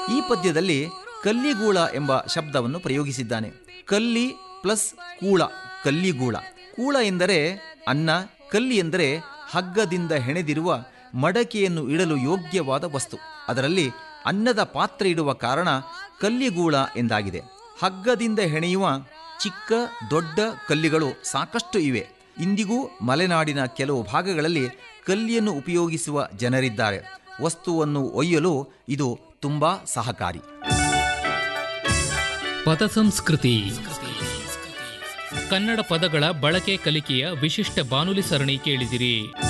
ಈ ಪದ್ಯದಲ್ಲಿ ಕಲ್ಲಿಗೂಳ ಎಂಬ ಶಬ್ದವನ್ನು ಪ್ರಯೋಗಿಸಿದ್ದಾನೆ ಕಲ್ಲಿ ಪ್ಲಸ್ ಕೂಳ ಕಲ್ಲಿಗೂಳ ಕೂಳ ಎಂದರೆ ಅನ್ನ ಕಲ್ಲಿ ಎಂದರೆ ಹಗ್ಗದಿಂದ ಹೆಣೆದಿರುವ ಮಡಕೆಯನ್ನು ಇಡಲು ಯೋಗ್ಯವಾದ ವಸ್ತು ಅದರಲ್ಲಿ ಅನ್ನದ ಪಾತ್ರೆ ಇಡುವ ಕಾರಣ ಕಲ್ಲಿಗೂಳ ಎಂದಾಗಿದೆ ಹಗ್ಗದಿಂದ ಹೆಣೆಯುವ ಚಿಕ್ಕ ದೊಡ್ಡ ಕಲ್ಲಿಗಳು ಸಾಕಷ್ಟು ಇವೆ ಇಂದಿಗೂ ಮಲೆನಾಡಿನ ಕೆಲವು ಭಾಗಗಳಲ್ಲಿ ಕಲ್ಲಿಯನ್ನು ಉಪಯೋಗಿಸುವ ಜನರಿದ್ದಾರೆ ವಸ್ತುವನ್ನು ಒಯ್ಯಲು ಇದು ತುಂಬಾ ಸಹಕಾರಿ ಪದ ಸಂಸ್ಕೃತಿ ಕನ್ನಡ ಪದಗಳ ಬಳಕೆ ಕಲಿಕೆಯ ವಿಶಿಷ್ಟ ಬಾನುಲಿ ಸರಣಿ ಕೇಳಿದಿರಿ